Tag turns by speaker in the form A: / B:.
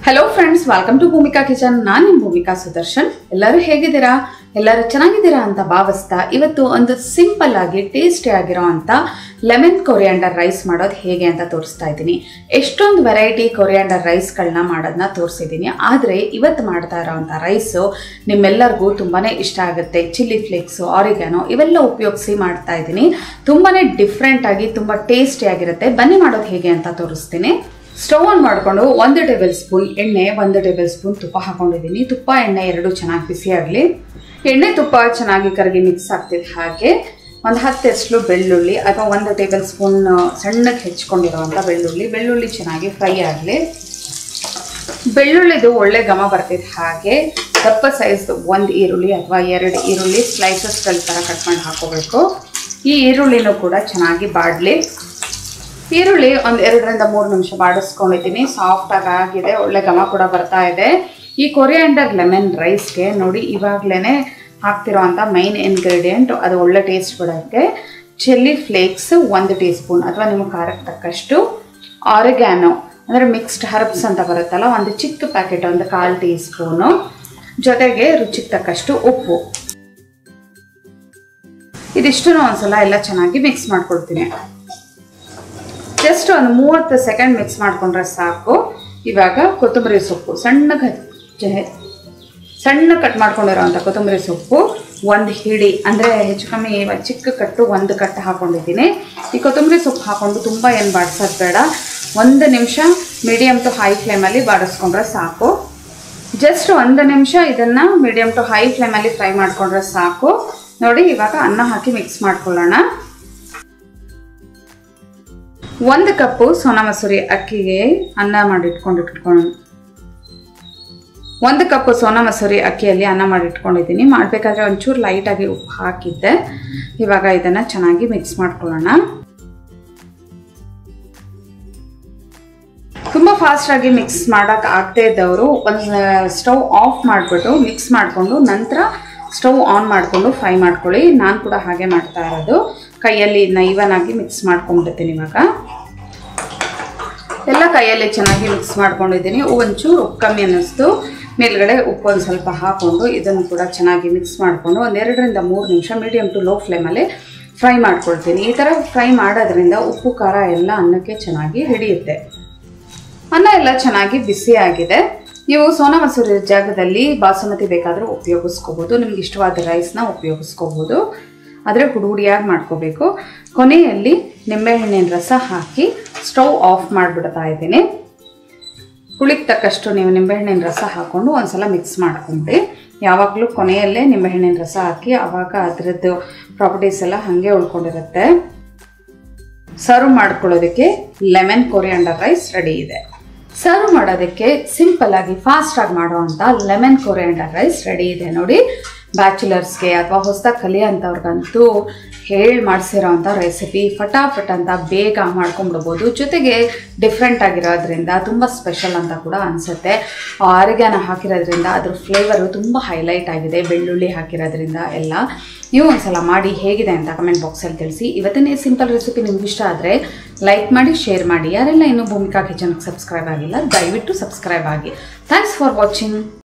A: hello friends welcome to Bhoomika kitchen ನಾನು ನಿಮ್ಮ ಭೂಮಿಕಾ ಸುದರ್ಶನ್ ಎಲ್ಲರೂ ಹೇಗಿದ್ದೀರಾ ಎಲ್ಲರೂ ಚೆನ್ನಾಗಿದ್ದೀರಾ ಅಂತ ಭಾವಿಸ್ತಾ ಇವತ್ತು ಒಂದು ಸಿಂಪಲ್ ಆಗಿ ಟೇಸ್ಟಿ ಆಗಿರೋ ಅಂತ ಲೆಮನ್ ಕೊರಿಯಾಂಡರ್ ರೈಸ್ ಮಾಡೋದು ಹೇಗೆ ಅಂತ ತೋರಿಸ್ತಾ ಇದ್ದೀನಿ ಎಷ್ಟೊಂದು ವೆರೈಟಿ ಕೊರಿಯಾಂಡರ್ ರೈಸ್ಗಳನ್ನ ಮಾಡೋದನ್ನ ತೋರಿಸಿದ್ದೀನಿ ಆದರೆ ಇವತ್ತು ಮಾಡ್ತಾ ಇರೋವಂಥ ರೈಸು ನಿಮ್ಮೆಲ್ಲರಿಗೂ ತುಂಬಾ ಇಷ್ಟ ಆಗುತ್ತೆ ಚಿಲ್ಲಿ ಫ್ಲೇಕ್ಸು ಆರಿಗಾನೋ ಇವೆಲ್ಲ ಉಪಯೋಗಿಸಿ ಮಾಡ್ತಾ ಇದ್ದೀನಿ ತುಂಬಾ ಡಿಫ್ರೆಂಟ್ ಆಗಿ ತುಂಬ ಟೇಸ್ಟಿ ಆಗಿರುತ್ತೆ ಬನ್ನಿ ಮಾಡೋದು ಹೇಗೆ ಅಂತ ತೋರಿಸ್ತೀನಿ ಸ್ಟವ್ ಆನ್ ಮಾಡಿಕೊಂಡು ಒಂದು ಟೇಬಲ್ ಸ್ಪೂನ್ ಎಣ್ಣೆ ಒಂದು ಟೇಬಲ್ ಸ್ಪೂನ್ ತುಪ್ಪ ಹಾಕೊಂಡಿದ್ದೀನಿ ತುಪ್ಪ ಎಣ್ಣೆ ಎರಡು ಚೆನ್ನಾಗಿ ಬಿಸಿ ಆಗಲಿ ಎಣ್ಣೆ ತುಪ್ಪ ಚೆನ್ನಾಗಿ ಕರಗಿ ಮಿಕ್ಸ್ ಆಗ್ತಿದೆ ಹಾಗೆ ಒಂದು ಹತ್ತು ಎಸ್ಲು ಬೆಳ್ಳುಳ್ಳಿ ಅಥವಾ ಒಂದು ಟೇಬಲ್ ಸ್ಪೂನ್ ಸಣ್ಣಗೆ ಹೆಚ್ಕೊಂಡಿರೋವಂಥ ಬೆಳ್ಳುಳ್ಳಿ ಬೆಳ್ಳುಳ್ಳಿ ಚೆನ್ನಾಗಿ ಫ್ರೈ ಆಗಲಿ ಬೆಳ್ಳುಳ್ಳಿದು ಒಳ್ಳೆ ಘಮ ಬರ್ತಿದೆ ಹಾಗೆ ದಪ್ಪ ಸೈಜ್ ಒಂದು ಈರುಳ್ಳಿ ಅಥವಾ ಎರಡು ಈರುಳ್ಳಿ ಸ್ಲೈಸಸ್ಗಳ ಥರ ಕಟ್ ಮಾಡಿ ಹಾಕೋಬೇಕು ಈ ಈರುಳ್ಳಿನೂ ಕೂಡ ಚೆನ್ನಾಗಿ ಬಾಡಲಿ ಈರುಳ್ಳಿ ಒಂದು ಎರಡರಿಂದ ಮೂರು ನಿಮಿಷ ಬಾಡಿಸ್ಕೊಂಡಿದ್ದೀನಿ ಸಾಫ್ಟಾಗಿ ಆಗಿದೆ ಒಳ್ಳೆ ಘಮ ಕೂಡ ಬರ್ತಾ ಇದೆ ಈ ಕೊರಿಯಾಂಡರ್ ಲೆಮನ್ ರೈಸ್ಗೆ ನೋಡಿ ಇವಾಗಲೇ ಹಾಕ್ತಿರೋ ಅಂಥ ಮೈನ್ ಇಂಗ್ರೀಡಿಯೆಂಟ್ ಅದು ಒಳ್ಳೆ ಟೇಸ್ಟ್ ಕೊಡೋಕ್ಕೆ ಚಿಲ್ಲಿ ಫ್ಲೇಕ್ಸ್ ಒಂದು ಟೀ ಸ್ಪೂನ್ ಅಥವಾ ನಿಮಗೆ ಖಾರಕ್ಕೆ ತಕ್ಕಷ್ಟು ಆರಿಗ್ಯಾನೋ ಅಂದರೆ ಮಿಕ್ಸ್ಡ್ ಹರ್ಬ್ಸ್ ಅಂತ ಬರುತ್ತಲ್ಲ ಒಂದು ಚಿಕ್ಕ ಪ್ಯಾಕೆಟ್ ಒಂದು ಕಾಲು ಟೀ ಸ್ಪೂನು ಜೊತೆಗೆ ರುಚಿಗೆ ತಕ್ಕಷ್ಟು ಉಪ್ಪು ಇದಿಷ್ಟು ಒಂದ್ಸಲ ಎಲ್ಲ ಚೆನ್ನಾಗಿ ಮಿಕ್ಸ್ ಮಾಡ್ಕೊಳ್ತೀನಿ ಜಸ್ಟ್ ಒಂದು ಮೂವತ್ತು ಸೆಕೆಂಡ್ ಮಿಕ್ಸ್ ಮಾಡಿಕೊಂಡ್ರೆ ಸಾಕು ಇವಾಗ ಕೊತ್ತಂಬರಿ ಸೊಪ್ಪು ಸಣ್ಣಗೆ ಸಣ್ಣ ಕಟ್ ಮಾಡ್ಕೊಂಡಿರೋವಂಥ ಕೊತ್ತಂಬರಿ ಸೊಪ್ಪು ಒಂದು ಹಿಡಿ ಅಂದರೆ ಹೆಚ್ಚು ಕಮ್ಮಿ ಇವಾಗ ಚಿಕ್ಕ ಕಟ್ಟು ಒಂದು ಕಟ್ಟು ಹಾಕೊಂಡಿದ್ದೀನಿ ಈ ಕೊತ್ತಂಬರಿ ಸೊಪ್ಪು ಹಾಕೊಂಡು ತುಂಬ ಏನು ಬಾಡಿಸೋದು ಬೇಡ ಒಂದು ನಿಮಿಷ ಮೀಡಿಯಮ್ ಟು ಹೈ ಫ್ಲೇಮಲ್ಲಿ ಬಾಡಿಸ್ಕೊಂಡ್ರೆ ಸಾಕು ಜಸ್ಟ್ ಒಂದು ನಿಮಿಷ ಇದನ್ನು ಮೀಡಿಯಮ್ ಟು ಹೈ ಫ್ಲೇಮಲ್ಲಿ ಫ್ರೈ ಮಾಡಿಕೊಂಡ್ರೆ ಸಾಕು ನೋಡಿ ಇವಾಗ ಅನ್ನ ಹಾಕಿ ಮಿಕ್ಸ್ ಮಾಡ್ಕೊಳ್ಳೋಣ ಒಂದು ಕಪ್ಪು ಸೋನಾ ಮಸೂರಿ ಅಕ್ಕಿಗೆ ಅನ್ನ ಮಾಡಿ ಇಟ್ಕೊಂಡು ಇಟ್ಕೊಂಡು ಒಂದು ಕಪ್ಪು ಸೋನಾ ಮಸೂರಿ ಅಕ್ಕಿಯಲ್ಲಿ ಅನ್ನ ಮಾಡಿ ಇಟ್ಕೊಂಡಿದ್ದೀನಿ ಮಾಡಬೇಕಾದ್ರೆ ಒಂಚೂರು ಲೈಟಾಗಿ ಉಪ್ಪು ಹಾಕಿದ್ದೆ ಇವಾಗ ಇದನ್ನು ಚೆನ್ನಾಗಿ ಮಿಕ್ಸ್ ಮಾಡ್ಕೊಳ್ಳೋಣ ತುಂಬ ಫಾಸ್ಟಾಗಿ ಮಿಕ್ಸ್ ಮಾಡೋಕೆ ಆಗದೇ ಇದ್ದವರು ಒಂದು ಸ್ಟವ್ ಆಫ್ ಮಾಡಿಬಿಟ್ಟು ಮಿಕ್ಸ್ ಮಾಡಿಕೊಂಡು ನಂತರ ಸ್ಟವ್ ಆನ್ ಮಾಡಿಕೊಂಡು ಫ್ರೈ ಮಾಡ್ಕೊಳ್ಳಿ ನಾನು ಕೂಡ ಹಾಗೆ ಮಾಡ್ತಾ ಇರೋದು ಕೈಯಲ್ಲಿ ನೈವನ್ ಆಗಿ ಮಿಕ್ಸ್ ಮಾಡ್ಕೊಂಡ್ಬಿಡ್ತೀನಿ ಇವಾಗ ಎಲ್ಲ ಕೈಯಲ್ಲಿ ಚೆನ್ನಾಗಿ ಮಿಕ್ಸ್ ಮಾಡ್ಕೊಂಡಿದ್ದೀನಿ ಒಂಚೂರು ಉಪ್ಪು ಕಮ್ಮಿ ಅನ್ನಿಸ್ತು ಮೇಲ್ಗಡೆ ಉಪ್ಪು ಒಂದು ಸ್ವಲ್ಪ ಹಾಕ್ಕೊಂಡು ಇದನ್ನು ಕೂಡ ಚೆನ್ನಾಗಿ ಮಿಕ್ಸ್ ಮಾಡಿಕೊಂಡು ಒಂದು ಎರಡರಿಂದ ಮೂರು ನಿಮಿಷ ಮೀಡಿಯಮ್ ಟು ಲೋ ಫ್ಲೇಮಲ್ಲಿ ಫ್ರೈ ಮಾಡ್ಕೊಳ್ತೀನಿ ಈ ಥರ ಫ್ರೈ ಮಾಡೋದ್ರಿಂದ ಉಪ್ಪು ಖಾರ ಎಲ್ಲ ಅನ್ನಕ್ಕೆ ಚೆನ್ನಾಗಿ ಹಿಡಿಯುತ್ತೆ ಅನ್ನ ಎಲ್ಲ ಚೆನ್ನಾಗಿ ಬಿಸಿ ಆಗಿದೆ ನೀವು ಸೋನಾ ಮಸೂರಿ ಜಾಗದಲ್ಲಿ ಬಾಸುಮತಿ ಬೇಕಾದರೂ ಉಪಯೋಗಿಸ್ಕೋಬೋದು ನಿಮ್ಗೆ ಇಷ್ಟವಾದ ರೈಸ್ನ ಉಪಯೋಗಿಸ್ಕೋಬೋದು ಆದರೆ ಹುಡುಗುಡಿಯಾಗಿ ಮಾಡ್ಕೋಬೇಕು ಕೊನೆಯಲ್ಲಿ ನಿಂಬೆಹಣ್ಣಿನ ರಸ ಹಾಕಿ ಸ್ಟವ್ ಆಫ್ ಮಾಡಿಬಿಡ್ತಾ ಇದ್ದೀನಿ ಹುಳಿಗೆ ತಕ್ಕಷ್ಟು ನೀವು ನಿಂಬೆಹಣ್ಣಿನ ರಸ ಹಾಕ್ಕೊಂಡು ಒಂದ್ಸಲ ಮಿಕ್ಸ್ ಮಾಡ್ಕೊಂಡ್ರಿ ಯಾವಾಗಲೂ ಕೊನೆಯಲ್ಲೇ ನಿಂಬೆಹಣ್ಣಿನ ರಸ ಹಾಕಿ ಆವಾಗ ಅದರದ್ದು ಪ್ರಾಪರ್ಟೀಸ್ ಎಲ್ಲ ಹಾಗೆ ಉಳ್ಕೊಂಡಿರುತ್ತೆ ಸರ್ವ್ ಮಾಡ್ಕೊಳ್ಳೋದಕ್ಕೆ ಲೆಮನ್ ಕೊರಿಯಾಂಡರ್ ರೈಸ್ ರೆಡಿ ಇದೆ ಸರ್ವ್ ಮಾಡೋದಕ್ಕೆ ಸಿಂಪಲ್ ಆಗಿ ಫಾಸ್ಟ್ ಆಗಿ ಮಾಡುವಂಥ ಲೆಮನ್ ಕೊರಿಯಾಂಡರ್ ರೈಸ್ ರೆಡಿ ಇದೆ ನೋಡಿ ಬ್ಯಾಚುಲರ್ಸ್ಗೆ ಅಥವಾ ಹೊಸದಾಗಿ ಕಲಿಯೋಂಥವ್ರಿಗಂತೂ ಹೇಳಿ ಮಾಡಿಸಿರೋವಂಥ ರೆಸಿಪಿ ಫಟಾಫಟ್ ಅಂತ ಬೇಗ ಮಾಡ್ಕೊಂಡ್ಬಿಡ್ಬೋದು ಜೊತೆಗೆ ಡಿಫ್ರೆಂಟ್ ಆಗಿರೋದ್ರಿಂದ ತುಂಬ ಸ್ಪೆಷಲ್ ಅಂತ ಕೂಡ ಅನಿಸುತ್ತೆ ಆರಿಗ್ಯಾನ ಹಾಕಿರೋದ್ರಿಂದ ಅದ್ರ ಫ್ಲೇವರು ತುಂಬ ಹೈಲೈಟ್ ಆಗಿದೆ ಬೆಳ್ಳುಳ್ಳಿ ಹಾಕಿರೋದ್ರಿಂದ ಎಲ್ಲ ನೀವು ಒಂದ್ಸಲ ಮಾಡಿ ಹೇಗಿದೆ ಅಂತ ಕಮೆಂಟ್ ಬಾಕ್ಸಲ್ಲಿ ತಿಳಿಸಿ ಇವತ್ತಿನ ಸಿಂಪಲ್ ರೆಸಿಪಿ ನಿಮ್ಗೆ ಇಷ್ಟ ಆದರೆ ಲೈಕ್ ಮಾಡಿ ಶೇರ್ ಮಾಡಿ ಯಾರೆಲ್ಲ ಇನ್ನೂ ಭೂಮಿಕಾ ಕಿಚನ್ಗೆ ಸಬ್ಸ್ಕ್ರೈಬ್ ಆಗಿಲ್ಲ ದಯವಿಟ್ಟು ಸಬ್ಸ್ಕ್ರೈಬ್ ಆಗಿ ಥ್ಯಾಂಕ್ಸ್ ಫಾರ್ ವಾಚಿಂಗ್